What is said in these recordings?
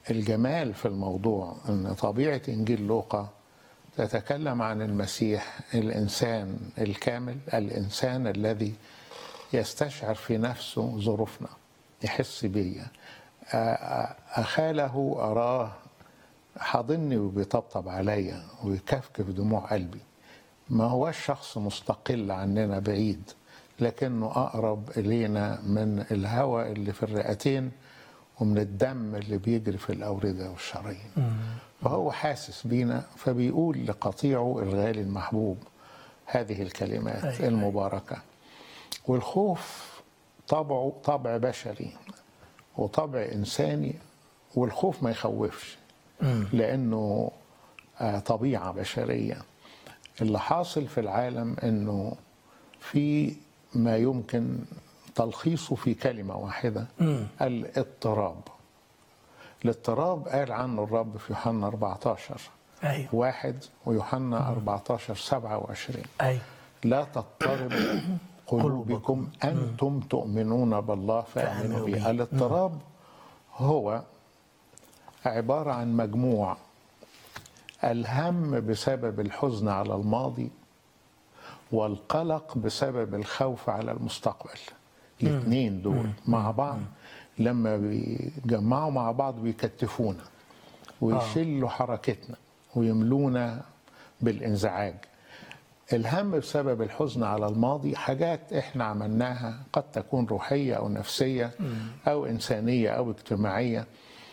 الجمال في الموضوع ان طبيعه انجيل لوقا تتكلم عن المسيح الانسان الكامل الانسان الذي يستشعر في نفسه ظروفنا يحس بيا آ- آ- اخاله اراه حاضني وبيطبطب عليا ويكفكف دموع قلبي ما هوش شخص مستقل عننا بعيد لكنه أقرب إلينا من الهواء اللي في الرئتين ومن الدم اللي بيجري في الأوردة والشرايين فهو حاسس بينا فبيقول لقطيعه الغالي المحبوب هذه الكلمات أيوة. المباركة والخوف طبعه طبع بشري وطبع إنساني والخوف ما يخوفش لأنه آه، طبيعة بشرية اللي حاصل في العالم أنه في ما يمكن تلخيصه في كلمة واحدة الاضطراب الاضطراب قال عنه الرب في يوحنا 14 ايوه واحد ويوحنا 14 27 ايوه لا تضطرب قلوبكم أنتم تؤمنون بالله فآمنوا فآمنوا بي بي. الاضطراب هو عبارة عن مجموع الهم بسبب الحزن على الماضي والقلق بسبب الخوف على المستقبل الاثنين دول مع بعض لما بيجمعوا مع بعض بيكتفونا ويشلوا حركتنا ويملونا بالانزعاج الهم بسبب الحزن على الماضي حاجات احنا عملناها قد تكون روحيه او نفسيه او انسانيه او اجتماعيه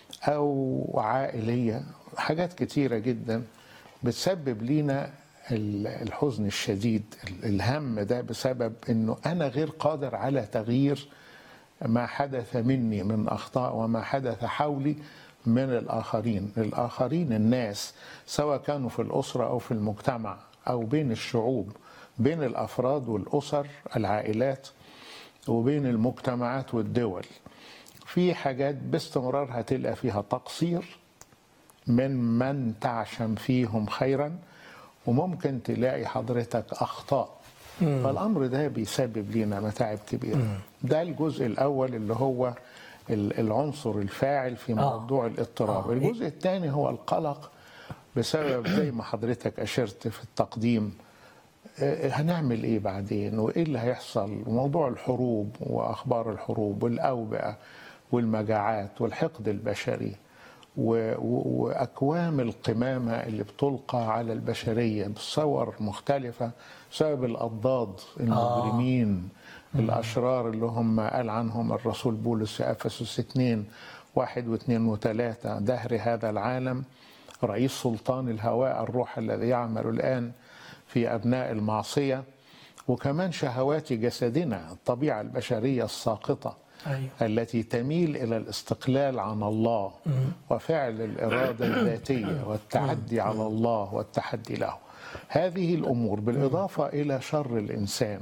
او عائليه حاجات كتيره جدا بتسبب لينا ال- الحزن الشديد ال- الهم ده بسبب انه انا غير قادر على تغيير ما حدث مني من اخطاء وما حدث حولي من الاخرين الاخرين الناس سواء كانوا في الاسره او في المجتمع او بين الشعوب بين الافراد والاسر العائلات وبين المجتمعات والدول في حاجات باستمرار هتلقى فيها تقصير من من تعشم فيهم خيرا وممكن تلاقي حضرتك اخطاء فالامر ده بيسبب لنا متاعب كبيره ده الجزء الاول اللي هو ال- العنصر الفاعل في موضوع الاضطراب آه. الجزء الثاني هو القلق بسبب زي ما حضرتك اشرت في التقديم آه، هنعمل ايه بعدين وايه اللي هيحصل وموضوع الحروب واخبار الحروب والاوبئه والمجاعات والحقد البشري و- و- واكوام القمامه اللي بتلقى على البشريه بصور مختلفه بسبب الاضداد المجرمين الاشرار اللي هم قال عنهم الرسول بولس في افسس 2 واحد واثنين وثلاثه دهر هذا العالم رئيس سلطان الهواء الروح الذي يعمل الان في ابناء المعصيه وكمان شهوات جسدنا الطبيعه البشريه الساقطه ايوه التي تميل الى الاستقلال عن الله وفعل الاراده الذاتيه والتعدي على الله والتحدي له هذه الامور بالاضافه الى شر الانسان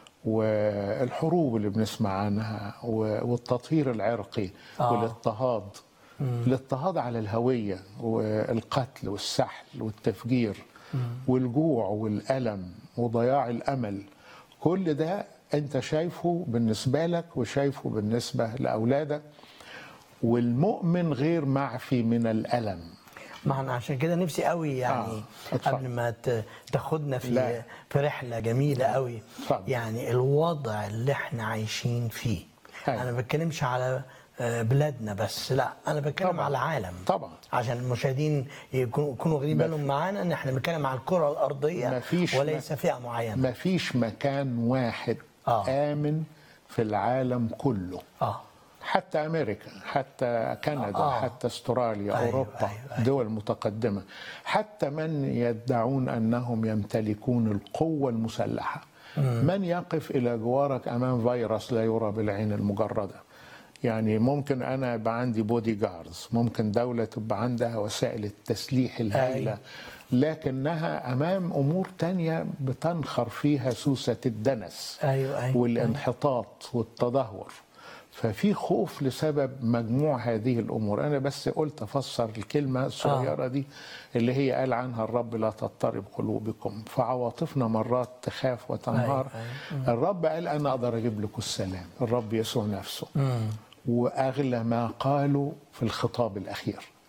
والحروب اللي بنسمع عنها و- والتطهير العرقي آه. والاضطهاد الاضطهاد على الهويه والقتل والسحل والتفجير والجوع والالم وضياع الامل كل ده انت شايفه بالنسبه لك وشايفه بالنسبه لاولادك والمؤمن غير معفي من الالم ما انا عشان كده نفسي قوي يعني آه، اتفضل. قبل ما ت- تاخدنا في لا. في رحله جميله قوي اتفضل. يعني الوضع اللي احنا عايشين فيه أيوة. انا ما بتكلمش على آه، بلادنا بس لا انا بتكلم طبعاً. على العالم طبعا عشان المشاهدين يكونوا يكونوا واخدين ما- بالهم معانا ان احنا بنتكلم على الكره الارضيه مفيش- وليس فئه معينه مفيش مكان واحد آه. امن في العالم كله اه حتى امريكا حتى كندا آه. آه. حتى استراليا أيوة، اوروبا أيوة، أيوة. دول متقدمه حتى من يدعون انهم يمتلكون القوه المسلحه من يقف الى جوارك امام فيروس لا يرى بالعين المجرده يعني ممكن انا يبقى عندي بودي جاردز ممكن دوله تبقى عندها وسائل التسليح الهائله لكنها امام امور تانية بتنخر فيها سوسه الدنس ايوه ايوه والانحطاط والتدهور ففي خوف لسبب مجموع هذه الامور انا بس قلت افسر الكلمه الصغيره دي اللي هي قال عنها الرب لا تضطرب قلوبكم فعواطفنا مرات تخاف وتنهار أيوة، الرب قال انا اقدر اجيب لكم السلام الرب يسوع نفسه واغلى ما قالوا في الخطاب الاخير